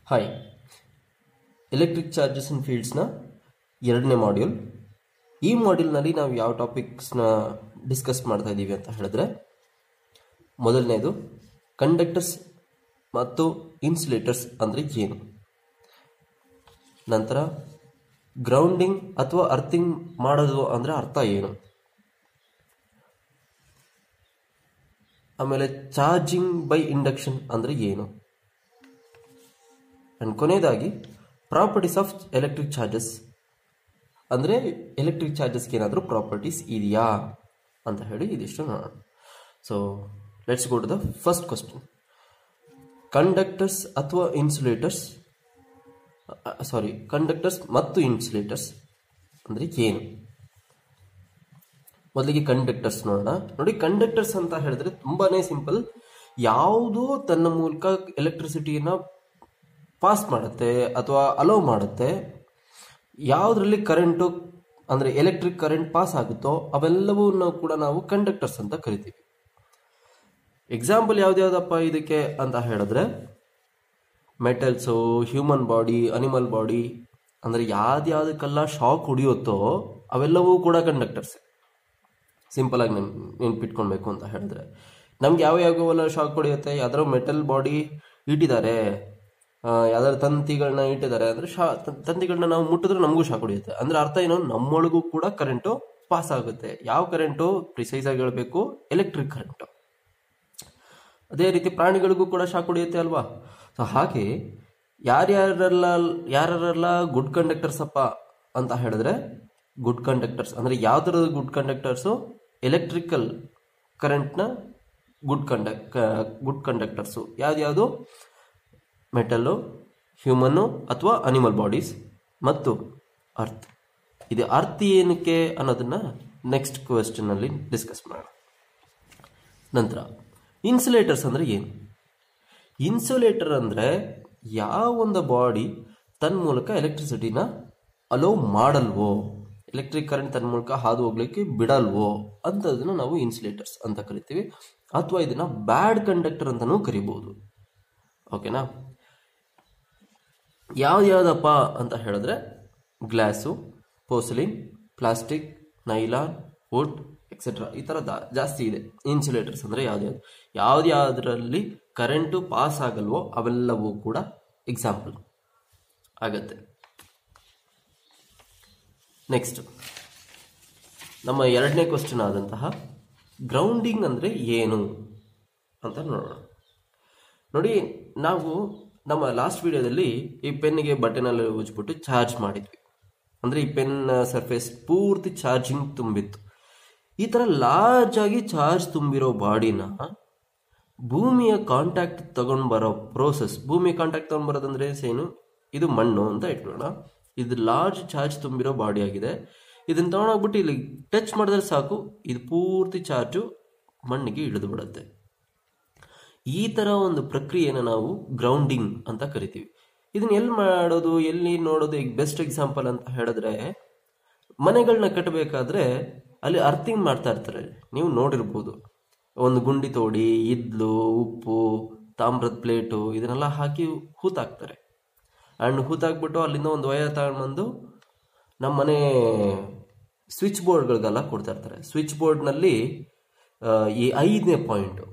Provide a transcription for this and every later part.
hi electric charges and ಫೀಲ್ಡ್ಸ್ನ ಎರಡನೇ module ಈ ಮಾಡ್ಯೂಲ್ನಲ್ಲಿ ನಾವು ಯಾವ ಟಾಪಿಕ್ಸ್ನ ಡಿಸ್ಕಸ್ ಮಾಡ್ತಾ ಇದ್ದೀವಿ ಅಂತ ಹೇಳಿದ್ರೆ ಮೊದಲನೇದು ಕಂಡಕ್ಟರ್ಸ್ ಮತ್ತು ಇನ್ಸುಲೇಟರ್ಸ್ ಅಂದರೆ ಏನು ನಂತರ ಗ್ರೌಂಡಿಂಗ್ ಅಥವಾ ಅರ್ಥಿಂಗ್ ಮಾಡೋದು ಅಂದರೆ ಅರ್ಥ ಏನು ಆಮೇಲೆ ಚಾರ್ಜಿಂಗ್ ಬೈ ಇಂಡಕ್ಷನ್ ಅಂದರೆ ಏನು ಅಂಡ್ ಕೊನೆಯದಾಗಿ ಪ್ರಾಪರ್ಟೀಸ್ ಆಫ್ ಎಲೆಕ್ಟ್ರಿಕ್ ಚಾರ್ಜಸ್ ಅಂದರೆ ಎಲೆಕ್ಟ್ರಿಕ್ ಚಾರ್ಜಸ್ಗೆ ಏನಾದರೂ ಪ್ರಾಪರ್ಟೀಸ್ ಇದೆಯಾ ಅಂತ ಹೇಳಿ ಇದಿಷ್ಟು ನೋಡೋಣ so let's go to the first question conductors ಅಥವಾ ಇನ್ಸುಲೇಟರ್ಸ್ ಸಾರಿ ಕಂಡಕ್ಟರ್ಸ್ ಮತ್ತು ಇನ್ಸುಲೇಟರ್ಸ್ ಅಂದರೆ ಏನು ಮೊದಲಿಗೆ ಕಂಡಕ್ಟರ್ಸ್ ನೋಡೋಣ ನೋಡಿ ಕಂಡಕ್ಟರ್ಸ್ ಅಂತ ಹೇಳಿದ್ರೆ ತುಂಬಾನೇ ಸಿಂಪಲ್ ಯಾವುದು ತನ್ನ ಮೂಲಕ ಎಲೆಕ್ಟ್ರಿಸಿಟಿಯನ್ನ ಪಾಸ್ ಮಾಡುತ್ತೆ ಅಥವಾ ಅಲೋ ಮಾಡುತ್ತೆ ಯಾವುದರಲ್ಲಿ ಕರೆಂಟು ಅಂದರೆ ಎಲೆಕ್ಟ್ರಿಕ್ ಕರೆಂಟ್ ಪಾಸ್ ಆಗುತ್ತೋ ಅವೆಲ್ಲವೂ ಕೂಡ ನಾವು ಕಂಡಕ್ಟರ್ಸ್ ಅಂತ ಕರಿತೀವಿ ಎಕ್ಸಾಂಪಲ್ ಯಾವ್ದ್ಯಾವ್ದಪ್ಪ ಇದಕ್ಕೆ ಅಂತ ಹೇಳಿದ್ರೆ metals human body animal body ಅಂದರೆ ಯಾವ್ದ್ಯಾವ್ದಕ್ಕೆಲ್ಲ ಶಾಕ್ ಹೊಡಿಯುತ್ತೋ ಅವೆಲ್ಲವೂ ಕೂಡ ಕಂಡಕ್ಟರ್ಸ್ ಸಿಂಪಲ್ ಆಗಿ ನೆನ್ ನೆನ್ಪಿಟ್ಕೊಳ್ಬೇಕು ಅಂತ ಹೇಳಿದ್ರೆ ನಮ್ಗೆ ಯಾವ ಯಾವೆಲ್ಲ ಶಾಕ್ ಹೊಡೆಯುತ್ತೆ ಯಾವ್ದಾದ್ರು ಮೆಟಲ್ ಬಾಡಿ ಇಟ್ಟಿದ್ದಾರೆ ಯಾವ್ದಾದ್ರು ತಂತಿಗಳನ್ನ ಇಟ್ಟಿದ್ದಾರೆ ಅಂದ್ರೆ ಶಾ ತಂತಿಗಳನ್ನ ನಾವು ಮುಟ್ಟಿದ್ರೆ ನಮಗೂ ಶಾಕ್ ಹೊಡೆಯುತ್ತೆ ಅಂದ್ರೆ ಅರ್ಥ ಏನು ನಮ್ಮೊಳಗೂ ಕೂಡ ಕರೆಂಟು ಪಾಸ್ ಆಗುತ್ತೆ ಯಾವ ಕರೆಂಟು ಪ್ರಿಸೈಸ್ ಆಗಿ ಹೇಳಬೇಕು ಎಲೆಕ್ಟ್ರಿಕ್ ಕರೆಂಟು ಅದೇ ರೀತಿ ಪ್ರಾಣಿಗಳಿಗೂ ಕೂಡ ಶಾಕ್ ಹೊಡೆಯುತ್ತೆ ಅಲ್ವಾ ಸೊ ಹಾಗೆ ಯಾರ್ಯಾರೆಲ್ಲ ಯಾರ್ಯಾರೆಲ್ಲ ಗುಡ್ ಕಂಡಕ್ಟರ್ಸ್ ಅಪ್ಪ ಅಂತ ಹೇಳಿದ್ರೆ ಗುಡ್ ಕಂಡಕ್ಟರ್ಸ್ ಅಂದರೆ ಯಾವ್ದ್ರ ಗುಡ್ ಕಂಡಕ್ಟರ್ಸು ಎಲೆಕ್ಟ್ರಿಕಲ್ ಕರೆಂಟ್ನ ಗುಡ್ ಕಂಡಕ್ ಗುಡ್ ಕಂಡಕ್ಟರ್ಸು ಯಾವ್ದ್ಯಾವುದು ಮೆಟಲ್ಲು ಹ್ಯೂಮನ್ನು ಅಥವಾ ಅನಿಮಲ್ ಬಾಡೀಸ್ ಮತ್ತು ಅರ್ತ್ ಇದು ಅರ್ತ್ ಏನಕ್ಕೆ ಅನ್ನೋದನ್ನ ನೆಕ್ಸ್ಟ್ ಕ್ವೆಶ್ಚನಲ್ಲಿ ಡಿಸ್ಕಸ್ ಮಾಡೋಣ ನಂತರ ಇನ್ಸುಲೇಟರ್ಸ್ ಅಂದರೆ ಏನು ಇನ್ಸುಲೇಟರ್ ಅಂದರೆ ಯಾವ ಒಂದು ಬಾಡಿ ತನ್ನ ಮೂಲಕ ಎಲೆಕ್ಟ್ರಿಸಿಟಿನ ಅಲೋ ಮಾಡಲ್ವೋ ಎಲೆಕ್ಟ್ರಿಕ್ ಕರೆಂಟ್ ತನ್ನ ಮೂಲಕ ಹಾದು ಹೋಗ್ಲಿಕ್ಕೆ ಬಿಡಲ್ವೋ ಅಂಥದನ್ನ ನಾವು ಇನ್ಸುಲೇಟರ್ಸ್ ಅಂತ ಕರಿತೀವಿ ಅಥವಾ ಇದನ್ನ ಬ್ಯಾಡ್ ಕಂಡಕ್ಟರ್ ಅಂತಲೂ ಕರಿಬಹುದು ಓಕೆನಾ ಯಾವ್ದ್ಯಾವ್ದಪ್ಪ ಅಂತ ಹೇಳಿದ್ರೆ glass porcelain plastic nylon wood etcetera ಈ ಥರ ಜಾಸ್ತಿ ಇದೆ ಇನ್ಸುಲೇಟರ್ಸ್ ಅಂದರೆ ಯಾವ್ದ್ಯಾವ್ದು ಯಾವ್ದ್ಯಾವ್ದ್ರಲ್ಲಿ ಕರೆಂಟು ಪಾಸ್ ಆಗಲ್ವೋ ಅವೆಲ್ಲವೂ ಕೂಡ ಎಕ್ಸಾಂಪಲ್ ಆಗತ್ತೆ ನೆಕ್ಸ್ಟ್ ನಮ್ಮ ಎರಡನೇ ಕ್ವಶನ್ ಆದಂತಹ ಗ್ರೌಂಡಿಂಗ್ ಅಂದರೆ ಏನು ಅಂತ ನೋಡೋಣ ನೋಡಿ ನಾವು ನಮ್ಮ ಲಾಸ್ಟ್ ವಿಡಿಯೋದಲ್ಲಿ ಈ ಪೆನ್ನಿಗೆ ಬಟನಲ್ಲಿ ಉಜ್ಬಿಟ್ಟು ಚಾರ್ಜ್ ಮಾಡಿದ್ವಿ ಅಂದರೆ ಈ ಪೆನ್ ಸರ್ಫೇಸ್ ಪೂರ್ತಿ ಚಾರ್ಜಿಂಗ್ ತುಂಬಿತ್ತು ಈ ಥರ ಲಾರ್ಜ್ ಆಗಿ ಚಾರ್ಜ್ ತುಂಬಿರೋ ಬಾಡಿನ ಭೂಮಿಯ ಕಾಂಟ್ಯಾಕ್ಟ್ ತಗೊಂಡು ಬರೋ ಪ್ರೋಸೆಸ್ ಭೂಮಿಯ ಕಾಂಟ್ಯಾಕ್ಟ್ ತಗೊಂಡು ಬರೋದಂದ್ರೆ ಏನು ಇದು ಮಣ್ಣು ಅಂತ ಇಟ್ಕೊಳ್ಳೋಣ ಇದು ಲಾರ್ಜ್ ಚಾರ್ಜ್ ತುಂಬಿರೋ ಬಾಡಿ ಆಗಿದೆ ಇದನ್ನ ತಗೊಂಡೋಗ್ಬಿಟ್ಟು ಇಲ್ಲಿ ಟಚ್ ಮಾಡಿದ್ರೆ ಸಾಕು ಇದು ಪೂರ್ತಿ ಚಾರ್ಜು ಮಣ್ಣಿಗೆ ಇಳಿದು ಬಿಡುತ್ತೆ ಈ ಥರ ಒಂದು ಪ್ರಕ್ರಿಯೆನ ನಾವು ಗ್ರೌಂಡಿಂಗ್ ಅಂತ ಕರಿತೀವಿ ಇದನ್ನ ಎಲ್ಲಿ ಮಾಡೋದು ಎಲ್ಲಿ ನೋಡೋದು ಈಗ ಬೆಸ್ಟ್ ಎಕ್ಸಾಂಪಲ್ ಅಂತ ಹೇಳಿದ್ರೆ ಮನೆಗಳನ್ನ ಕಟ್ಟಬೇಕಾದ್ರೆ ಅಲ್ಲಿ ಅರ್ಥಿಂಗ್ ಮಾಡ್ತಾ ಇರ್ತಾರೆ ನೀವು ನೋಡಿರ್ಬೋದು ಒಂದು ಗುಂಡಿ ತೋಡಿ ಇದ್ಲು ಉಪ್ಪು ತಾಮ್ರದ ಪ್ಲೇಟು ಇದನ್ನೆಲ್ಲ ಹಾಕಿ ಹೂತಾಕ್ತಾರೆ ಆ್ಯಂಡ್ ಹೂತಾಕ್ಬಿಟ್ಟು ಅಲ್ಲಿಂದ ಒಂದು ವಯರ್ ತಗೊಂಡ್ಬಂದು ನಮ್ಮ ಮನೆ ಸ್ವಿಚ್ ಬೋರ್ಡ್ಗಳಿಗೆಲ್ಲ ಕೊಡ್ತಾ ಇರ್ತಾರೆ ಸ್ವಿಚ್ ಬೋರ್ಡ್ನಲ್ಲಿ ಈ ಐದನೇ ಪಾಯಿಂಟು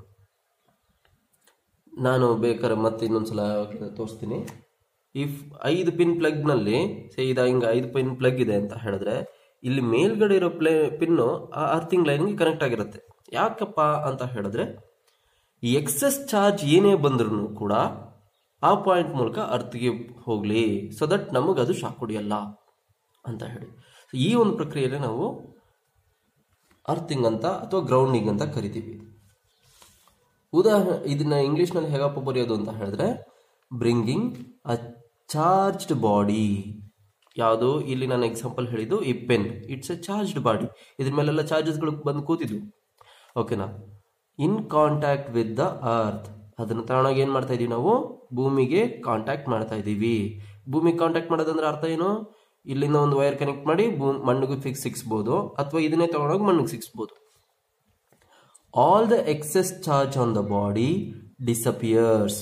ನಾನು ಬೇಕಾದ್ರೆ ಮತ್ತೆ ಇನ್ನೊಂದ್ಸಲ ತೋರಿಸ್ತೀನಿ ಇಫ್ ಐದು ಪಿನ್ ಪ್ಲಗ್ನಲ್ಲಿ ಸೀದಾ ಹಿಂಗೆ ಐದು ಪಿನ್ ಪ್ಲಗ್ ಇದೆ ಅಂತ ಹೇಳಿದ್ರೆ ಇಲ್ಲಿ ಮೇಲ್ಗಡೆ ಇರೋ ಪ್ಲೇ ಪಿನ್ನು ಆ ಅರ್ಥಿಂಗ್ ಲೈನ್ಗೆ ಕನೆಕ್ಟ್ ಆಗಿರುತ್ತೆ ಯಾಕಪ್ಪ ಅಂತ ಹೇಳಿದ್ರೆ ಈ ಎಕ್ಸೆಸ್ ಚಾರ್ಜ್ ಏನೇ ಬಂದ್ರೂ ಕೂಡ ಆ ಪಾಯಿಂಟ್ ಮೂಲಕ ಅರ್ಥಿಗೆ ಹೋಗಲಿ ಸೊ ದಟ್ ನಮಗೆ ಅದು ಶಾಕ್ ಹೊಡಿಯಲ್ಲ ಅಂತ ಹೇಳಿ ಈ ಒಂದು ಪ್ರಕ್ರಿಯೆಯಲ್ಲಿ ನಾವು ಅರ್ಥಿಂಗ್ ಅಂತ ಅಥವಾ ಗ್ರೌಂಡಿಂಗ್ ಅಂತ ಕರಿತೀವಿ ಉದಾಹರಣೆ ಇದನ್ನ ಇಂಗ್ಲಿಷ್ನಲ್ಲಿ ಹೇಗಪ್ಪ ಬರೆಯೋದು ಅಂತ ಹೇಳಿದ್ರೆ ಬ್ರಿಂಗಿಂಗ್ ಅ ಚಾರ್ಜ್ಡ್ ಬಾಡಿ ಯಾವುದು ಇಲ್ಲಿ ನಾನು ಎಕ್ಸಾಂಪಲ್ ಹೇಳಿದ್ದು ಈ pen it's a charged body ಇದ್ರ ಮೇಲೆಲ್ಲ ಚಾರ್ಜಸ್ಗಳು ಬಂದು ಕೂತಿದ್ವು ಓಕೆನಾ in contact with the earth ಅದನ್ನು ತಗೊಂಡಾಗ ಏನು ಮಾಡ್ತಾ ಇದೀವಿ ನಾವು ಭೂಮಿಗೆ ಕಾಂಟ್ಯಾಕ್ಟ್ ಮಾಡ್ತಾ ಇದ್ದೀವಿ ಭೂಮಿಗೆ ಕಾಂಟ್ಯಾಕ್ಟ್ ಮಾಡೋದಂದ್ರೆ ಅರ್ಥ ಏನು ಇಲ್ಲಿಂದ ಒಂದು ವೈರ್ ಕನೆಕ್ಟ್ ಮಾಡಿ ಭೂ ಮಣ್ಣಿಗೆ ಫಿಕ್ಸ್ ಸಿಕ್ಸ್ಬೋದು ಅಥವಾ ಇದನ್ನೇ ತಗೊಂಡೋಗಿ ಮಣ್ಣಿಗೆ ಸಿಕ್ಸ್ಬೋದು all the excess charge on the body disappears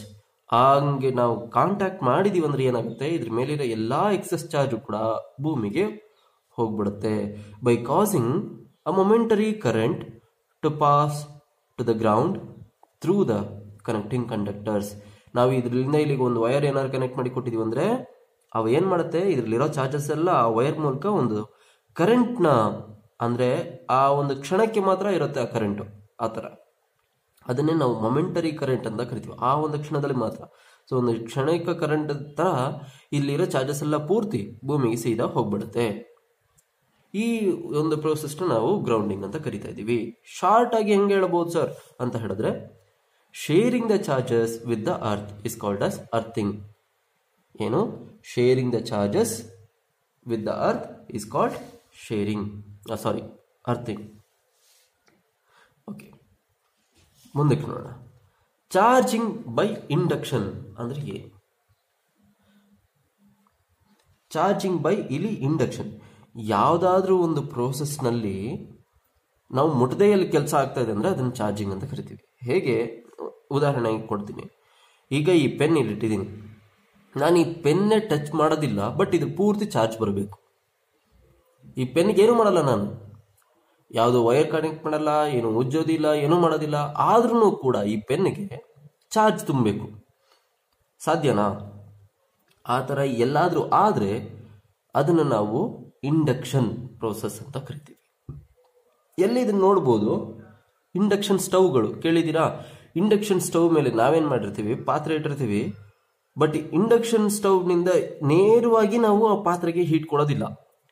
ಹಂಗೆ ನಾವು ಕಾಂಟ್ಯಾಕ್ಟ್ ಮಾಡಿದೀವಿ ಅಂದ್ರೆ ಏನಾಗುತ್ತೆ ಇದ್ರ ಮೇಲಿರೋ ಎಲ್ಲಾ ಎಕ್ಸೆಸ್ ಚಾರ್ಜ್ ಕೂಡ ಭೂಮಿಗೆ ಹೋಗ್ಬಿಡುತ್ತೆ by causing a momentary current to pass to the ground through the connecting conductors ನಾವು ಇದರಿಂದ ಇಲ್ಲಿಗೆ ಒಂದು ವೈರ್ ಏನಾದ್ರು ಕನೆಕ್ಟ್ ಮಾಡಿ ಕೊಟ್ಟಿದೀವಿ ಅಂದ್ರೆ ಅವು ಏನ್ ಮಾಡುತ್ತೆ ಇದ್ರಲ್ಲಿರೋ ಚಾರ್ಜಸ್ ಎಲ್ಲ ಆ ವೈರ್ ಮೂಲಕ ಒಂದು ಕರೆಂಟ್ನ ಅಂದ್ರೆ ಆ ಒಂದು ಕ್ಷಣಕ್ಕೆ ಮಾತ್ರ ಇರುತ್ತೆ ಆ ಕರೆಂಟ್ ಆ ಥರ ಅದನ್ನೇ ನಾವು ಮೊಮೆಂಟರಿ ಕರೆಂಟ್ ಅಂತ ಕರಿತೀವಿ ಆ ಒಂದು ಕ್ಷಣದಲ್ಲಿ ಮಾತ್ರ ಸೊ ಒಂದು ಕ್ಷಣಿಕ ಕರೆಂಟ್ ತರ ಇಲ್ಲಿರೋ ಚಾರ್ಜಸ್ ಎಲ್ಲ ಪೂರ್ತಿ ಭೂಮಿಗೆ ಸೀದಾ ಹೋಗ್ಬಿಡುತ್ತೆ ಈ ಒಂದು ಪ್ರೋಸೆಸ್ನ ನಾವು ಗ್ರೌಂಡಿಂಗ್ ಅಂತ ಕರಿತಾ ಇದ್ದೀವಿ ಶಾರ್ಟ್ ಆಗಿ ಹೆಂಗೆ ಹೇಳ್ಬೋದು ಸರ್ ಅಂತ ಹೇಳಿದ್ರೆ sharing the charges with the earth is called as earthing ಏನು sharing the charges with the earth is called sharing sorry earthing okay ಮುಂದಕ್ಕೆ ನೋಡೋಣ ಚಾರ್ಜಿಂಗ್ ಬೈ ಇಂಡಕ್ಷನ್ ಅಂದ್ರೆ ಏನು ಚಾರ್ಜಿಂಗ್ ಬೈ ಇಲ್ಲಿ ಇಂಡಕ್ಷನ್ ಯಾವುದಾದ್ರೂ ಒಂದು ಪ್ರೋಸೆಸ್ನಲ್ಲಿ ನಾವು ಮುಟದೆಯಲ್ಲಿ ಕೆಲಸ ಆಗ್ತಾ ಇದೆ ಅಂದ್ರೆ ಅದನ್ನು ಚಾರ್ಜಿಂಗ್ ಅಂತ ಕರಿತೀವಿ ಹೇಗೆ ಉದಾಹರಣೆಗೆ ಕೊಡ್ತೀನಿ ಈಗ ಈ ಪೆನ್ ಇಲ್ಲಿ ಇಟ್ಟಿದ್ದೀನಿ ನಾನು ಈ ಪೆನ್ನೇ ಟಚ್ ಮಾಡೋದಿಲ್ಲ ಬಟ್ ಇದು ಪೂರ್ತಿ ಚಾರ್ಜ್ ಬರಬೇಕು ಈ ಪೆನ್ಗೆ ಏನು ಮಾಡಲ್ಲ ನಾನು ಯಾವುದು ವೈರ್ ಕನೆಕ್ಟ್ ಮಾಡಲ್ಲ ಏನು ಉಜ್ಜೋದಿಲ್ಲ ಏನೂ ಮಾಡೋದಿಲ್ಲ ಆದ್ರೂ ಕೂಡ ಈ ಪೆನ್ನಿಗೆ ಚಾರ್ಜ್ ತುಂಬಬೇಕು ಸಾಧ್ಯನಾ ಆ ಥರ ಎಲ್ಲಾದರೂ ಆದರೆ ಅದನ್ನು ನಾವು ಇಂಡಕ್ಷನ್ ಪ್ರೋಸೆಸ್ ಅಂತ ಕರಿತೀವಿ ಎಲ್ಲಿ ಇದನ್ನ ನೋಡ್ಬೋದು ಇಂಡಕ್ಷನ್ ಸ್ಟವ್ಗಳು ಕೇಳಿದ್ದೀರಾ ಇಂಡಕ್ಷನ್ ಸ್ಟವ್ ಮೇಲೆ ನಾವೇನು ಮಾಡಿರ್ತೀವಿ ಪಾತ್ರೆ ಇಟ್ಟಿರ್ತೀವಿ ಬಟ್ ಇಂಡಕ್ಷನ್ ಸ್ಟವ್ನಿಂದ ನೇರವಾಗಿ ನಾವು ಆ ಪಾತ್ರೆಗೆ ಹೀಟ್ ಕೊಡೋದಿಲ್ಲ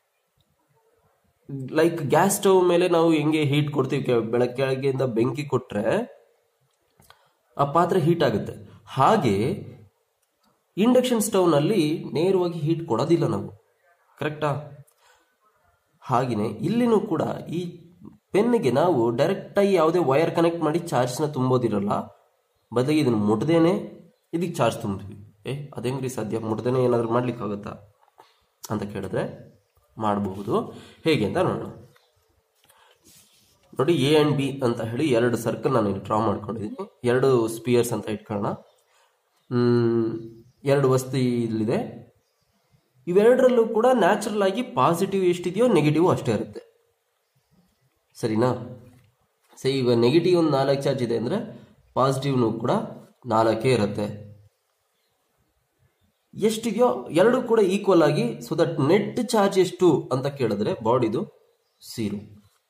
ಲೈಕ್ ಗ್ಯಾಸ್ ಸ್ಟವ್ ಮೇಲೆ ನಾವು ಹೆಂಗೆ ಹೀಟ್ ಕೊಡ್ತೀವಿ ಕೆ- ಬೆಳಗ್ಗೆ ಕೆಳಗೆಯಿಂದ ಬೆಂಕಿ ಕೊಟ್ರೆ ಆ ಪಾತ್ರೆ ಹೀಟ್ ಆಗುತ್ತೆ ಹಾಗೆ ಇಂಡಕ್ಷನ್ ಸ್ಟವ್ನಲ್ಲಿ ನೇರವಾಗಿ ಹೀಟ್ ಕೊಡೋದಿಲ್ಲ ನಾವು ಕರೆಕ್ಟಾ ಹಾಗೆಯೇ ಇಲ್ಲಿನೂ ಕೂಡ ಈ ಪೆನ್ನಿಗೆ ನಾವು ಡೈರೆಕ್ಟಾಗಿ ಯಾವುದೇ ವೈರ್ ಕನೆಕ್ಟ್ ಮಾಡಿ ಚಾರ್ಜ್ನ ತುಂಬೋದಿರಲ್ಲ ಬದಲಿಗೆ ಇದನ್ನು ಮುಟ್ದೇನೆ ಇದಕ್ಕೆ ಚಾರ್ಜ್ ತುಂಬ್ತೀವಿ ಏ ಅದೇಂಗ್ರಿ ಸಾಧ್ಯ ಮುಟ್ದೇನೆ ಏನಾದರೂ ಮಾಡ್ಲಿಕ್ಕಾಗತ್ತಾ ಅಂತ ಕೇಳಿದ್ರೆ ಮಾಡಬಹುದು ಹೇಗೆ ಅಂತ ನೋಡೋಣ ನೋಡಿ ಎ ಅಂಡ್ ಬಿ ಅಂತ ಹೇಳಿ ಎರಡು ಸರ್ಕಲ್ ನಾನು ಇಲ್ಲಿ ಡ್ರಾ ಮಾಡ್ಕೊಂಡಿದ್ದೀನಿ ಎರಡು ಸ್ಪಿಯರ್ಸ್ ಅಂತ ಇಟ್ಕೊಳ್ಳೋಣ ಹ್ಮ್, ಎರಡು ವಸ್ತು ಇಲ್ಲಿದೆ ಇವೆರಡರಲ್ಲೂ ಕೂಡ ನ್ಯಾಚುರಲ್ ಆಗಿ ಪಾಸಿಟಿವ್ ಎಷ್ಟಿದೆಯೋ ನೆಗೆಟಿವ್ ಅಷ್ಟೇ ಇರುತ್ತೆ ಸರಿನಾ ಸೊ ಈಗ ನೆಗೆಟಿವ್ ಒಂದು ನಾಲ್ಕು ಚಾರ್ಜ್ ಇದೆ ಅಂದರೆ ಪಾಸಿಟಿವ್ನು ಕೂಡ ನಾಲ್ಕೇ ಇರುತ್ತೆ ಎಷ್ಟಿದೆಯೋ ಎರಡು ಕೂಡ ಈಕ್ವಲ್ ಆಗಿ ಸೊ ದಟ್ ನೆಟ್ ಚಾರ್ಜ್ ಎಷ್ಟು ಅಂತ ಕೇಳಿದ್ರೆ ಬಾಡಿದು ಸೀರೋ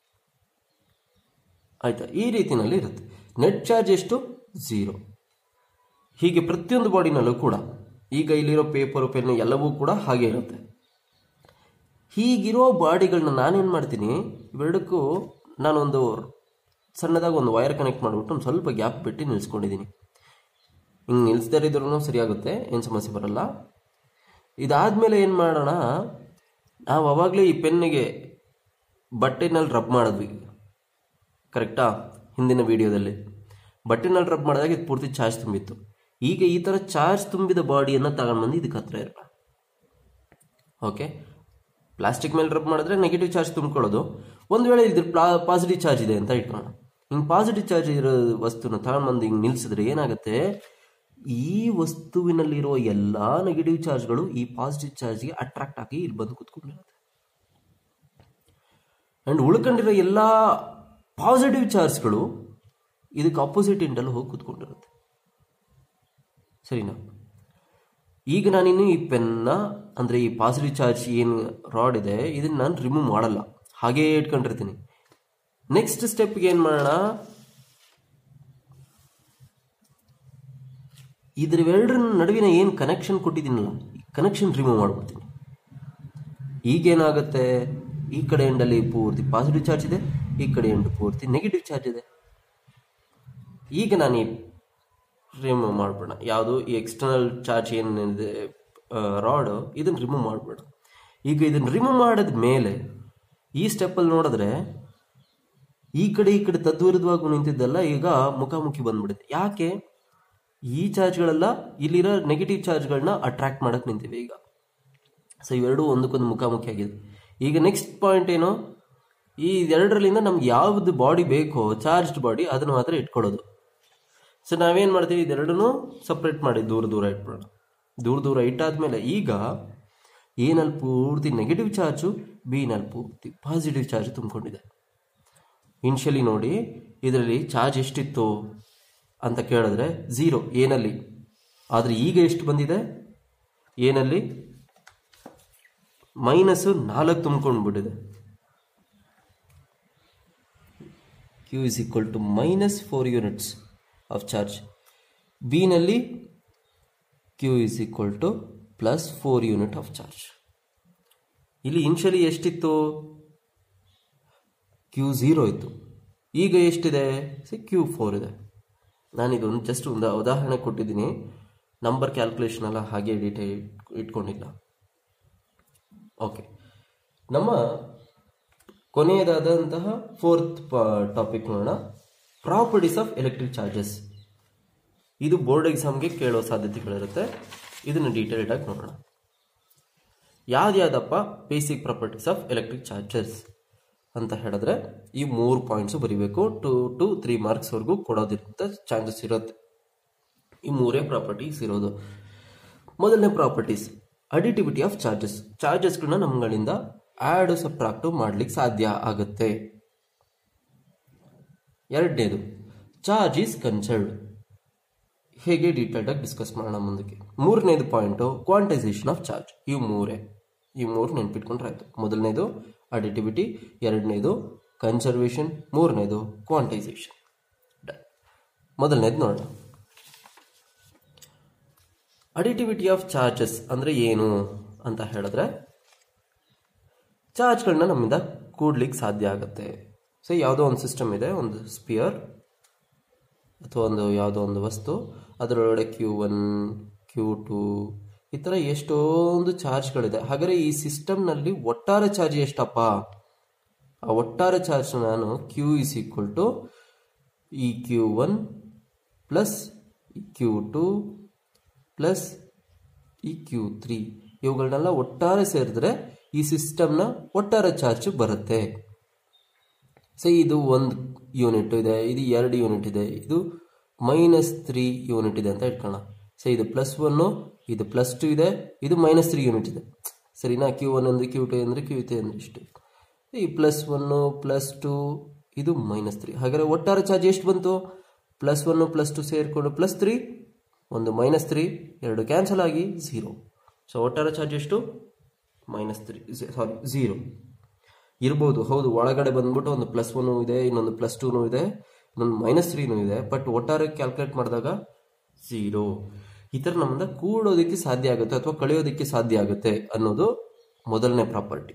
ಆಯ್ತಾ ಈ ರೀತಿನಲ್ಲಿ ಇರುತ್ತೆ ನೆಟ್ ಚಾರ್ಜ್ ಎಷ್ಟು ಝೀರೋ ಹೀಗೆ ಪ್ರತಿಯೊಂದು ಬಾಡಿನಲ್ಲೂ ಕೂಡ ಈಗ ಇಲ್ಲಿರೋ ಪೇಪರ್ ಪೆನ್ ಎಲ್ಲವೂ ಕೂಡ ಹಾಗೆ ಇರುತ್ತೆ ಹೀಗಿರೋ ಬಾಡಿಗಳನ್ನ ನಾನೇನು ಮಾಡ್ತೀನಿ ಇವೆರಡಕ್ಕೂ ನಾನೊಂದು ಸಣ್ಣದಾಗಿ ಒಂದು ವೈರ್ ಕನೆಕ್ಟ್ ಮಾಡಿಬಿಟ್ಟು ಒಂದು ಸ್ವಲ್ಪ ಗ್ಯಾಪ್ ಬಿಟ್ಟು ನಿಲ್ಸ್ಕೊಂಡಿದ್ದೀನಿ ಹಿಂಗೆ ನಿಲ್ಲಿಸ್ದೇ ಇದ್ರೂ ಸರಿಯಾಗುತ್ತೆ ಏನು ಸಮಸ್ಯೆ ಬರಲ್ಲ ಇದಾದ್ಮೇಲೆ ಏನು ಮಾಡೋಣ ನಾವು ಅವಾಗಲೇ ಈ ಪೆನ್ನಿಗೆ ಬಟ್ಟೆನಲ್ಲಿ ರಬ್ ಮಾಡಿದ್ವಿ ಕರೆಕ್ಟಾ ಹಿಂದಿನ ವಿಡಿಯೋದಲ್ಲಿ ಬಟ್ಟೆನಲ್ಲಿ ರಬ್ ಮಾಡಿದಾಗ ಇದು ಪೂರ್ತಿ ಚಾರ್ಜ್ ತುಂಬಿತ್ತು ಈಗ ಈ ಥರ ಚಾರ್ಜ್ ತುಂಬಿದ ಬಾಡಿಯನ್ನು ತಗೊಂಡ್ಬಂದು ಇದಕ್ಕೆ ಹತ್ರ ಇರೋಣ ಓಕೆ ಪ್ಲಾಸ್ಟಿಕ್ ಮೇಲೆ ರಬ್ ಮಾಡಿದ್ರೆ ನೆಗೆಟಿವ್ ಚಾರ್ಜ್ ತುಂಬ್ಕೊಳ್ಳೋದು ಒಂದು ವೇಳೆ ಇದ್ರ ಪ್ಲಾ ಪಾಸಿಟಿವ್ ಚಾರ್ಜ್ ಇದೆ ಅಂತ ಇಟ್ಕೊಳ್ಳೋಣ ಹಿಂಗೆ ಪಾಸಿಟಿವ್ ಚಾರ್ಜ್ ಇರೋ ವಸ್ತುನ ತಗೊಂಡ್ಬಂದು ಹಿಂಗೆ ನಿಲ್ಸಿದ್ರೆ ಏನಾಗುತ್ತೆ ಈ ವಸ್ತುವಿನಲ್ಲಿರುವ ಎಲ್ಲ ನೆಗೆಟಿವ್ ಚಾರ್ಜ್ಗಳು ಈ ಪಾಸಿಟಿವ್ ಚಾರ್ಜ್ಗೆ ಅಟ್ರಾಕ್ಟ್ ಆಗಿ ಇಲ್ಲಿ ಬಂದು ಕುತ್ಕೊಂಡಿರುತ್ತೆ ಅಂಡ್ ಉಳ್ಕೊಂಡಿರೋ ಎಲ್ಲ ಪಾಸಿಟಿವ್ ಚಾರ್ಜ್ಗಳು ಇದಕ್ಕೆ ಆಪೋಸಿಟ್ ಎಂಡಲ್ಲಿ ಹೋಗಿ ಕುತ್ಕೊಂಡಿರುತ್ತೆ ಸರಿನಾ ಈಗ ನಾನಿನ್ನು ಈ ಪೆನ್ನ ಅಂದರೆ ಈ ಪಾಸಿಟಿವ್ ಚಾರ್ಜ್ ಏನು ರಾಡ್ ಇದೆ ಇದನ್ನ ನಾನು ರಿಮೂವ್ ಮಾಡಲ್ಲ ಹಾಗೇ ಇಟ್ಕೊಂಡಿರ್ತೀನಿ ನೆಕ್ಸ್ಟ್ ಸ್ಟೆಪ್ಗೆ ಏನು ಮಾಡೋಣ ಇದ್ರವೆರಡರ ನಡುವಿನ ಏನು ಕನೆಕ್ಷನ್ ಕೊಟ್ಟಿದ್ದೀನಲ್ಲ ಕನೆಕ್ಷನ್ ರಿಮೂವ್ ಮಾಡ್ಬಿಡ್ತೀನಿ ಈಗೇನಾಗುತ್ತೆ ಈ ಕಡೆ ಎಂಡಲ್ಲಿ ಪೂರ್ತಿ ಪಾಸಿಟಿವ್ ಚಾರ್ಜ್ ಇದೆ ಈ ಕಡೆ ಎಂಡ್ ಪೂರ್ತಿ ನೆಗೆಟಿವ್ ಚಾರ್ಜ್ ಇದೆ ಈಗ ನಾನು ಈ ರಿಮೂವ್ ಮಾಡ್ಬೇಡ ಯಾವುದು ಈ ಎಕ್ಸ್ಟರ್ನಲ್ ಚಾರ್ಜ್ ಏನಿದೆ ರಾಡ್ ಇದನ್ನು ರಿಮೂವ್ ಮಾಡಬೇಡ ಈಗ ಇದನ್ನು ರಿಮೂವ್ ಮಾಡಿದ ಮೇಲೆ ಈ ಸ್ಟೆಪ್ಪಲ್ಲಿ ನೋಡಿದ್ರೆ ಈ ಕಡೆ ಈ ಕಡೆ ತದ್ವಿರುದ್ಧವಾಗಿ ನಿಂತಿದ್ದೆಲ್ಲ ಈಗ ಮುಖಾಮುಖಿ ಬಂದ್ಬಿಡುತ್ತೆ ಯಾಕೆ ಈ ಚಾರ್ಜ್ಗಳೆಲ್ಲ ಇಲ್ಲಿರೋ ನೆಗೆಟಿವ್ ಚಾರ್ಜ್ಗಳನ್ನ ಅಟ್ರಾಕ್ಟ್ ಮಾಡಕ್ಕೆ ನಿಂತಿವೆ ಈಗ ಸೊ ಇವೆರಡೂ ಒಂದಕ್ಕೊಂದು ಮುಖಾಮುಖಿ ಆಗಿದೆ ಈಗ ನೆಕ್ಸ್ಟ್ ಪಾಯಿಂಟ್ ಏನು ಈ ಎರಡರಲ್ಲಿಂದ ನಮ್ಗೆ ಯಾವ್ದು ಬಾಡಿ ಬೇಕೋ ಚಾರ್ಜ್ಡ್ ಬಾಡಿ ಅದನ್ನು ಮಾತ್ರ ಇಟ್ಕೊಳ್ಳೋದು ಸೊ ನಾವೇನು ಮಾಡ್ತೀವಿ ಇದೆರಡನ್ನೂ ಸಪ್ರೇಟ್ ಮಾಡಿ ದೂರ ದೂರ ಇಟ್ಬಿಡೋಣ ದೂರ ದೂರ ಇಟ್ಟಾದ್ಮೇಲೆ ಈಗ ಎನಲ್ಲಿ ಪೂರ್ತಿ ನೆಗೆಟಿವ್ ಚಾರ್ಜು ಬಿನಲ್ಲಿ ಪೂರ್ತಿ ಪಾಸಿಟಿವ್ ಚಾರ್ಜ್ ತುಂಬಿಕೊಂಡಿದೆ ಇನ್ಷಿಯಲಿ ನೋಡಿ ಇದರಲ್ಲಿ ಚಾರ್ಜ್ ಎಷ್ಟಿತ್ತು ಅಂತ ಕೇಳಿದ್ರೆ ಝೀರೋ ಏನಲ್ಲಿ ಆದರೆ ಈಗ ಎಷ್ಟು ಬಂದಿದೆ ಏನಲ್ಲಿ ಮೈನಸ್ಸು ನಾಲ್ಕು ತುಂಬ್ಕೊಂಡು ಬಿಟ್ಟಿದೆ Q is equal to minus four units of charge ಬಿನಲ್ಲಿ Q is equal to plus four unit of charge ಇಲ್ಲಿ ಇನ್ಷಿಯಲಿ ಎಷ್ಟಿತ್ತು ಕ್ಯೂ ಝೀರೋ ಇತ್ತು ಈಗ ಎಷ್ಟಿದೆ ಸಿ ಕ್ಯೂ ಫೋರ್ ಇದೆ ನಾನು ಇದೊಂದು ಜಸ್ಟ್ ಒಂದು ಉದಾಹರಣೆ ಕೊಟ್ಟಿದ್ದೀನಿ ನಂಬರ್ ಕ್ಯಾಲ್ಕುಲೇಷನ್ ಎಲ್ಲ ಹಾಗೆ ಡೀಟೇಲ್ ಇಟ್ಕೊಂಡಿಲ್ಲ ಓಕೆ ನಮ್ಮ ಕೊನೆಯದಾದಂತಹ ಫೋರ್ತ್ ಟಾಪಿಕ್ ನೋಡೋಣ ಪ್ರಾಪರ್ಟೀಸ್ ಆಫ್ ಎಲೆಕ್ಟ್ರಿಕ್ ಚಾರ್ಜಸ್ ಇದು ಬೋರ್ಡ್ ಎಕ್ಸಾಮ್ಗೆ ಕೇಳೋ ಸಾಧ್ಯತೆಗಳಿರುತ್ತೆ ಇದನ್ನು ಡೀಟೇಲ್ಡ್ ಆಗಿ ನೋಡೋಣ ಯಾವ್ದ್ಯಾವ್ದಪ್ಪ basic properties of electric charges ಅಂತ ಹೇಳಿದ್ರೆ ಈ ಮೂರು ಪಾಯಿಂಟ್ಸ್ ಬರಿಬೇಕು ಟು ಟು ತ್ರೀ ಮಾರ್ಕ್ಸ್ವರೆಗೂ ಕೊಡೋದಿರುತ್ತೆ ಚಾನ್ಸಸ್ ಇರುತ್ತೆ ಈ ಮೂರೇ ಪ್ರಾಪರ್ಟೀಸ್ ಇರೋದು ಮೊದಲನೇ ಪ್ರಾಪರ್ಟೀಸ್ ಅಡಿಟಿವಿಟಿ ಆಫ್ ಚಾರ್ಜಸ್ ಚಾರ್ಜಸ್ಗಳನ್ನ ನಮ್ಗಳಿಂದ ಆ್ಯಡ್ ಸಬ್ಟ್ರಾಕ್ಟು ಮಾಡ್ಲಿಕ್ಕೆ ಸಾಧ್ಯ ಆಗುತ್ತೆ ಎರಡನೇದು ಚಾರ್ಜ್ ಈಸ್ ಕನ್ಸರ್ಡ್ ಹೇಗೆ ಡೀಟೇಲ್ಡ್ ಆಗಿ ಡಿಸ್ಕಸ್ ಮಾಡೋಣ ಮುಂದಕ್ಕೆ ಮೂರನೇದು ಪಾಯಿಂಟು ಕ್ವಾಂಟೈಸೇಷನ್ ಆಫ್ ಚಾರ್ಜ್ ಇವು ಮೂರೇ ಈ ಮೂರು ನೆನ್ಪಿಟ್ಕೊಂಡ್ರೆ ಆಯ್ತು ಮೊದಲನೇದು ಅಡಿಟಿವಿಟಿ ಎರಡನೇದು ಕನ್ಸರ್ವೇಷನ್ ಮೂರನೇದು ಕ್ವಾಂಟೈಸೇಷನ್ ಮೊದಲನೇದು ನೋಡೋಣ ಅಡಿಟಿವಿಟಿ ಆಫ್ ಚಾರ್ಜಸ್ ಅಂದರೆ ಏನು ಅಂತ ಹೇಳಿದ್ರೆ ಚಾರ್ಜ್ಗಳನ್ನ ನಮ್ಮಿಂದ ಕೂಡ್ಲಿಕ್ಕೆ ಸಾಧ್ಯ ಆಗುತ್ತೆ ಸೊ ಯಾವುದೋ ಒಂದು ಸಿಸ್ಟಮ್ ಇದೆ ಒಂದು ಸ್ಪಿಯರ್ ಅಥವಾ ಒಂದು ಯಾವುದೋ ಒಂದು ವಸ್ತು ಅದರೊಳಗಡೆ ಕ್ಯೂ ಒನ್ ಕ್ಯೂ ಟು ಈ ಥರ ಎಷ್ಟೊಂದು ಚಾರ್ಜ್ಗಳಿದೆ ಹಾಗಾದರೆ ಈ ಸಿಸ್ಟಮ್ನಲ್ಲಿ ಒಟ್ಟಾರೆ ಚಾರ್ಜ್ ಎಷ್ಟಪ್ಪ ಆ ಒಟ್ಟಾರೆ ಚಾರ್ಜ್ ನಾನು ಕ್ಯೂ ಇಸ್ ಈಕ್ವಲ್ ಟು ಈ ಕ್ಯೂ ಒನ್ ಪ್ಲಸ್ ಈ ಕ್ಯೂ ಟು ಪ್ಲಸ್ ಈ ಕ್ಯೂ ತ್ರೀ ಇವುಗಳನ್ನೆಲ್ಲ ಒಟ್ಟಾರೆ ಸೇರಿದ್ರೆ ಈ ಸಿಸ್ಟಮ್ನ ಒಟ್ಟಾರೆ ಚಾರ್ಜ್ ಬರುತ್ತೆ ಸೊ ಇದು ಒಂದು ಯೂನಿಟ್ ಇದೆ ಇದು ಎರಡು ಯೂನಿಟ್ ಇದೆ ಇದು ಮೈನಸ್ ತ್ರೀ ಯೂನಿಟ್ ಇದೆ ಅಂತ ಇಟ್ಕೊಳ್ಳೋಣ ಸೊ ಇದು ಪ್ಲಸ್ ಒನ್ನು ಇದು ಪ್ಲಸ್ ಟು ಇದೆ ಇದು ಮೈನಸ್ ತ್ರೀ ಯೂನಿಟ್ ಇದೆ ಸರಿನಾ ಕ್ಯೂ ಒನ್ ಅಂದರೆ ಕ್ಯೂ ಟು ಅಂದರೆ ಕ್ಯೂ ತ್ರೀ ಅಂದರೆ ಇಷ್ಟು ಈ ಪ್ಲಸ್ ಒನ್ನು ಪ್ಲಸ್ ಟು ಇದು ಮೈನಸ್ ತ್ರೀ ಹಾಗಾದರೆ ಒಟ್ಟಾರೆ ಚಾರ್ಜ್ ಎಷ್ಟು ಬಂತು ಪ್ಲಸ್ ಒನ್ನು ಪ್ಲಸ್ ಟು ಸೇರಿಕೊಂಡು ಪ್ಲಸ್ ತ್ರೀ ಒಂದು ಮೈನಸ್ ತ್ರೀ ಎರಡು ಕ್ಯಾನ್ಸಲ್ ಆಗಿ ಝೀರೋ ಸೊ ಒಟ್ಟಾರೆ ಚಾರ್ಜ್ ಎಷ್ಟು ಮೈನಸ್ ತ್ರೀ ಸಾರಿ ಝೀರೋ ಇರ್ಬೋದು ಹೌದು ಒಳಗಡೆ ಬಂದ್ಬಿಟ್ಟು ಒಂದು ಪ್ಲಸ್ ಒನ್ ಇದೆ ಇನ್ನೊಂದು ಪ್ಲಸ್ ಟೂನು ಇದೆ ಇನ್ನೊಂದು ಮೈನಸ್ ತ್ರೀನೂ ಇದೆ ಬಟ್ ಒಟ್ಟಾರೆ ಕ್ಯಾಲ್ಕುಲೇಟ್ ಮಾಡಿದಾಗ ಝೀರೋ ಈ ಥರ ನಮ್ಮಿಂದ ಕೂಡೋದಕ್ಕೆ ಸಾಧ್ಯ ಆಗುತ್ತೆ ಅಥವಾ ಕಳೆಯೋದಕ್ಕೆ ಸಾಧ್ಯ ಆಗುತ್ತೆ ಅನ್ನೋದು ಮೊದಲನೇ ಪ್ರಾಪರ್ಟಿ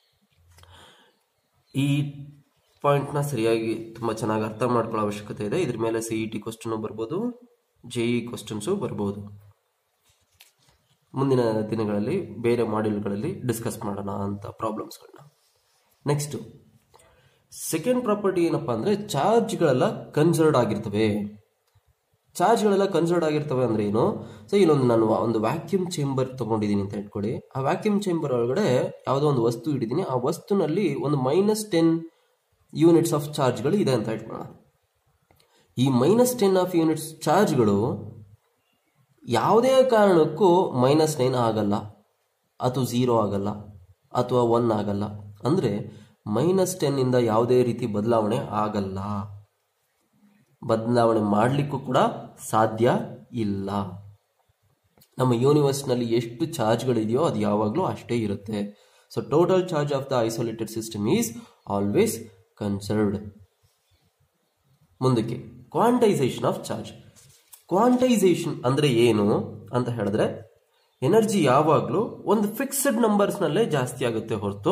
ಈ ಪಾಯಿಂಟ್ನ ಸರಿಯಾಗಿ ತುಂಬ ಚೆನ್ನಾಗಿ ಅರ್ಥ ಮಾಡ್ಕೊಳ್ಳೋ ಅವಶ್ಯಕತೆ ಇದೆ ಇದ್ರ ಮೇಲೆ ಸಿ ಇ ಟಿ ಕ್ವಶನು ಬರ್ಬೋದು ಜೆ ಇ ಕ್ವಶನ್ಸು ಬರ್ಬೋದು ಮುಂದಿನ ದಿನಗಳಲ್ಲಿ ಬೇರೆ ಮಾಡ್ಯೂಲ್ಗಳಲ್ಲಿ ಡಿಸ್ಕಸ್ ಮಾಡೋಣ ಅಂತ ಪ್ರಾಬ್ಲಮ್ಸ್ಗಳನ್ನ ನೆಕ್ಸ್ಟು ಸೆಕೆಂಡ್ ಪ್ರಾಪರ್ಟಿ ಏನಪ್ಪ ಅಂದರೆ ಚಾರ್ಜ್ಗಳೆಲ್ಲ ಕನ್ಸರ್ಡ್ ಆಗಿರ್ತವೆ ಚಾರ್ಜ್ಗಳೆಲ್ಲ ಕನ್ಸರ್ಡ್ ಆಗಿರ್ತವೆ ಅಂದ್ರೆ ಏನು ಸೊ ಇಲ್ಲೊಂದು ನಾನು ಒಂದು ವ್ಯಾಕ್ಯೂಮ್ ಚೇಂಬರ್ ತೊಗೊಂಡಿದ್ದೀನಿ ಅಂತ ಇಟ್ಕೊಳ್ಳಿ ಆ ವ್ಯಾಕ್ಯೂಮ್ ಚೇಂಬರ್ ಒಳಗಡೆ ಯಾವುದೋ ಒಂದು ವಸ್ತು ಇಟ್ಟಿದ್ದೀನಿ ಆ ವಸ್ತುನಲ್ಲಿ ಒಂದು ಮೈನಸ್ ಟೆನ್ ಯೂನಿಟ್ಸ್ ಆಫ್ ಚಾರ್ಜ್ಗಳು ಇದೆ ಅಂತ ಇಟ್ಕೊಳ್ಳೋಣ ಈ ಮೈನಸ್ ಟೆನ್ ಆಫ್ ಯೂನಿಟ್ಸ್ ಚಾರ್ಜ್ಗಳು ಯಾವುದೇ ಕಾರಣಕ್ಕೂ ಮೈನಸ್ ನೈನ್ ಆಗಲ್ಲ ಅಥವಾ ಝೀರೋ ಆಗಲ್ಲ ಅಥವಾ ಒನ್ ಆಗಲ್ಲ ಅಂದರೆ ಮೈನಸ್ ಟೆನ್ನಿಂದ ಯಾವುದೇ ರೀತಿ ಬದಲಾವಣೆ ಆಗಲ್ಲ ಬದಲಾವಣೆ ಮಾಡಲಿಕ್ಕೂ ಕೂಡ ಸಾಧ್ಯ ಇಲ್ಲ ನಮ್ಮ ಯೂನಿವರ್ಸ್ನಲ್ಲಿ ಎಷ್ಟು ಚಾರ್ಜ್ಗಳಿದೆಯೋ ಅದು ಯಾವಾಗಲೂ ಅಷ್ಟೇ ಇರುತ್ತೆ so total charge of the isolated system is always conserved ಮುಂದಕ್ಕೆ ಕ್ವಾಂಟೈಸೇಷನ್ ಆಫ್ ಚಾರ್ಜ್ ಕ್ವಾಂಟೈಸೇಷನ್ ಅಂದರೆ ಏನು ಅಂತ ಹೇಳಿದ್ರೆ ಎನರ್ಜಿ ಯಾವಾಗಲೂ ಒಂದು ಫಿಕ್ಸ್ಡ್ ನಂಬರ್ಸ್ನಲ್ಲೇ ಜಾಸ್ತಿ ಆಗುತ್ತೆ ಹೊರತು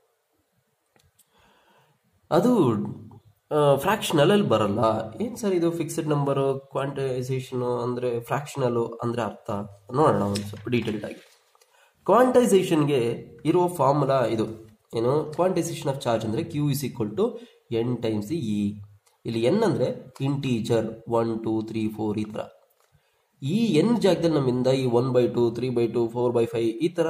ಅದು ಫ್ರಾಕ್ಷನಲಲ್ಲಿ ಬರಲ್ಲ ಏನು ಸರ್ ಇದು ಫಿಕ್ಸ್ಡ್ ನಂಬರು ಕ್ವಾಂಟೈಸೇಷನು ಅಂದರೆ ಫ್ರಾಕ್ಷನಲು ಅಂದರೆ ಅರ್ಥ ನೋಡೋಣ ಒಂದು ಸ್ವಲ್ಪ ಡೀಟೇಲ್ಡ್ ಆಗಿ ಕ್ವಾಂಟೈಸೇಷನ್ಗೆ ಇರುವ ಫಾರ್ಮುಲಾ ಇದು ಏನು ಕ್ವಾಂಟೈಸೇಷನ್ ಆಫ್ ಚಾರ್ಜ್ ಅಂದರೆ Q is equal to N times E ಇಲ್ಲಿ ಎನ್ ಅಂದರೆ integer one two three four ಈ ಥರ ಈ ಎನ್ ಜಾಗದಲ್ಲಿ ನಮ್ಮಿಂದ ಈ one by two three by two four by five ಈ ಥರ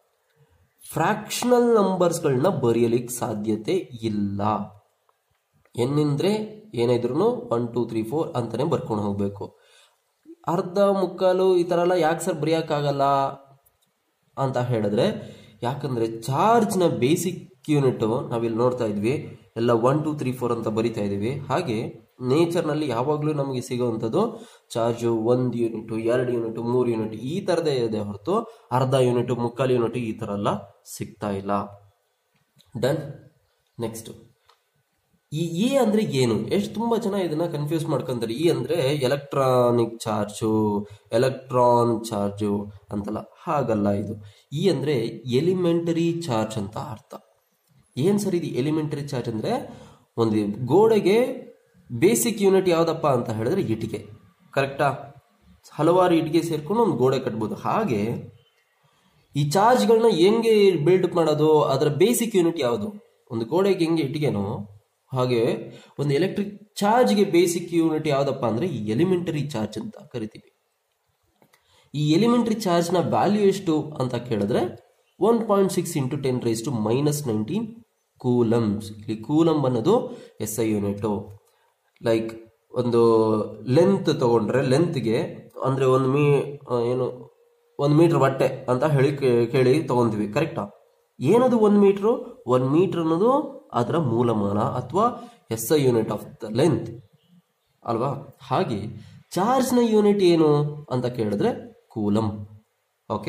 ಫ್ರಾಕ್ಷನಲ್ ನಂಬರ್ಸ್ಗಳನ್ನ ಬರೆಯಲಿಕ್ಕೆ ಸಾಧ್ಯತೆ ಇಲ್ಲ ಎನ್ ಅಂದರೆ ಏನಿದ್ರು ಒನ್ ಟೂ ತ್ರೀ ಫೋರ್ ಅಂತಾನೆ ಬರ್ಕೊಂಡು ಹೋಗಬೇಕು ಅರ್ಧ ಮುಕ್ಕಾಲು ಈ ಥರ ಎಲ್ಲ ಯಾಕೆ ಸರ್ ಬರೆಯೋಕ್ಕಾಗಲ್ಲ ಅಂತ ಹೇಳಿದ್ರೆ ಯಾಕಂದರೆ ಚಾರ್ಜ್ನ ಬೇಸಿಕ್ ಯೂನಿಟು ನಾವಿಲ್ಲಿ ನೋಡ್ತಾ ಇದ್ವಿ ಎಲ್ಲ ಒನ್ ಟೂ ತ್ರೀ ಫೋರ್ ಅಂತ ಬರಿತಾ ಇದ್ದೀವಿ ಹಾಗೆ ನೇಚರ್ನಲ್ಲಿ ಯಾವಾಗಲೂ ನಮಗೆ ಸಿಗುವಂಥದ್ದು ಚಾರ್ಜು ಒಂದು ಯೂನಿಟು ಎರಡು ಯೂನಿಟು ಮೂರು ಯೂನಿಟ್ ಈ ಥರದೇ ಇದೆ ಹೊರತು ಅರ್ಧ ಯೂನಿಟು ಮುಕ್ಕಾಲು ಯೂನಿಟ್ ಈ ಥರ ಎಲ್ಲ ಸಿಗ್ತಾ ಇಲ್ಲ ಡನ್ ನೆಕ್ಸ್ಟ್ ಈ ಇ ಅಂದ್ರೆ ಏನು ಎಷ್ಟು ತುಂಬಾ ಜನ ಇದನ್ನ ಕನ್ಫ್ಯೂಸ್ ಮಾಡ್ಕೊಂತಾರೆ ಇ ಅಂದ್ರೆ ಎಲೆಕ್ಟ್ರಾನಿಕ್ ಚಾರ್ಜು ಎಲೆಕ್ಟ್ರಾನ್ ಚಾರ್ಜು ಅಂತಲ್ಲ ಹಾಗಲ್ಲ ಇದು ಇ ಅಂದ್ರೆ ಎಲಿಮೆಂಟರಿ ಚಾರ್ಜ್ ಅಂತ ಅರ್ಥ ಏನ್ ಸರ್ ಇದು ಎಲಿಮೆಂಟರಿ ಚಾರ್ಜ್ ಅಂದ್ರೆ ಒಂದು ಗೋಡೆಗೆ ಬೇಸಿಕ್ ಯೂನಿಟ್ ಯಾವ್ದಪ್ಪ ಅಂತ ಹೇಳಿದ್ರೆ ಇಟಿಗೆ ಕರೆಕ್ಟಾ ಹಲವಾರು ಇಟಿಗೆ ಸೇರ್ಕೊಂಡು ಒಂದು ಗೋಡೆ ಕಟ್ಬೋದು ಹಾಗೆ ಈ ಚಾರ್ಜ್ಗಳನ್ನ ಹೆಂಗೆ ಬಿಲ್ಡ್ ಮಾಡೋದು ಅದರ ಬೇಸಿಕ್ ಯೂನಿಟ್ ಯಾವುದು ಒಂದು ಗೋಡೆಗೆ ಹೆಂಗೆ ಇಟ್ಟಿಗೆನೋ ಹಾಗೆ ಒಂದು ಎಲೆಕ್ಟ್ರಿಕ್ ಚಾರ್ಜ್ಗೆ ಬೇಸಿಕ್ ಯೂನಿಟ್ ಯಾವುದಪ್ಪ ಅಂದ್ರೆ ಈ ಎಲಿಮೆಂಟರಿ ಚಾರ್ಜ್ ಅಂತ ಕರಿತೀವಿ ಈ ಎಲಿಮೆಂಟರಿ ಚಾರ್ಜ್ನ ವ್ಯಾಲ್ಯೂ ಎಷ್ಟು ಅಂತ ಕೇಳಿದ್ರೆ one point six into ten raise to minus nineteen coulombs ಇಲ್ಲಿ ಕೂಲಮ್ ಅನ್ನೋದು ಎಸ್ ಐ ಯೂನಿಟು ಲೈಕ್ ಒಂದು ಲೆಂತ್ ತಗೊಂಡ್ರೆ ಲೆಂತ್ಗೆ ಅಂದರೆ ಒಂದು ಮೀ ಆ, ಏನು ಒಂದು ಮೀಟ್ರ್ ಬಟ್ಟೆ ಅಂತ ಹೇಳಿ ಕೇ- ಕೇಳಿ ತಗೊಂತೀವಿ ಕರೆಕ್ಟಾ ಏನದು ಒಂದು ಮೀಟ್ರು ಒಂದು ಮೀಟ್ರ್ ಅನ್ನೋದು ಅದರ ಮೂಲಮಾನ ಅಥವಾ S I unit of the length ಅಲ್ವಾ ಹಾಗೆ ಚಾರ್ಜ್ನ ಯೂನಿಟ್ ಏನು ಅಂತ ಕೇಳಿದ್ರೆ ಕೂಲಮ್ ಓಕೆ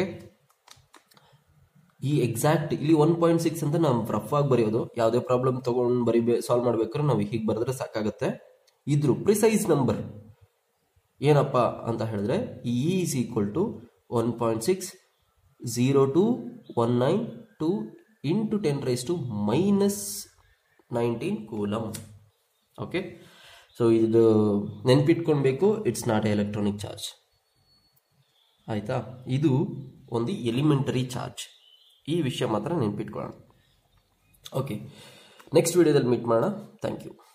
ಈ ಎಕ್ಸಾಕ್ಟ್ ಇಲ್ಲಿ ಒನ್ ಪಾಯಿಂಟ್ ಸಿಕ್ಸ್ ಅಂತ ನಾವು ರಫ್ ಆಗಿ ಬರೆಯೋದು ಯಾವುದೇ ಪ್ರಾಬ್ಲಮ್ ತಗೊಂಡು ಬರಿಬೇ ಸಾಲ್ವ್ ಮಾಡ್ಬೇಕಾದ್ರೆ ನಾವು ಹೀಗೆ ಬರೆದ್ರೆ ಸಾಕಾಗುತ್ತೆ ಇದ್ರ ಪ್ರಿಸೈಸ್ ನಂಬರ್ ಏನಪ್ಪ ಅಂತ ಹೇಳಿದ್ರೆ e is equal to one point six zero two one nine two into ten raise to minus nineteen coulomb okay so ಇದು ನೆನ್ಪಿಟ್ಕೊಳ್ಬೇಕು it's not a electronic charge ಆಯಿತಾ ಇದು ಒಂದು ಎಲಿಮೆಂಟರಿ ಚಾರ್ಜ್ ಈ ವಿಷಯ ಮಾತ್ರ ನೆನ್ಪಿಟ್ಕೊಳ್ಳೋಣ ಓಕೆ ನೆಕ್ಸ್ಟ್ ವಿಡಿಯೋದಲ್ಲಿ ಮೀಟ್ ಮಾಡೋಣ ಥ್ಯಾಂಕ್ ಯು